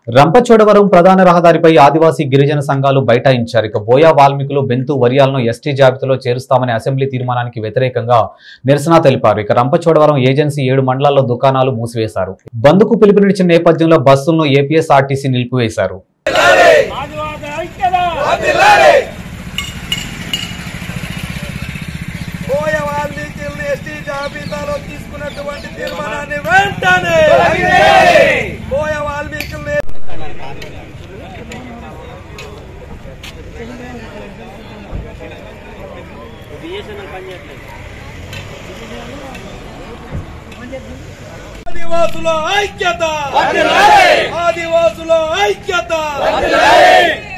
రంపచోడవరం ప్రధాన రహదారిపై ఆదివాసీ గిరిజన సంఘాలు బైఠాయించారు ఇక బోయా వాల్మీకులు బెంతు వరియాలను ఎస్టీ జాబితాలో చేరుస్తామనే అసెంబ్లీ తీర్మానానికి వ్యతిరేకంగా నిరసన తెలిపారు ఇక రంపచోడవరం ఏజెన్సీ ఏడు మండలాల్లో దుకాణాలు మూసివేశారు బంద్కు పిలుపునిచ్చిన నేపథ్యంలో బస్సులను ఏపీఎస్ఆర్టీసీ నిలిపివేశారు ఆదివాద ఐక్యత పోయ వాల్మీకిల్ని ఎస్టీ జాబితాలో తీసుకున్నటువంటి తీర్మానాన్ని వెంటనే పోయ వాల్మీకిల్ని ఆదివాసుల ఐక్యత ఆదివాసుల ఐక్యత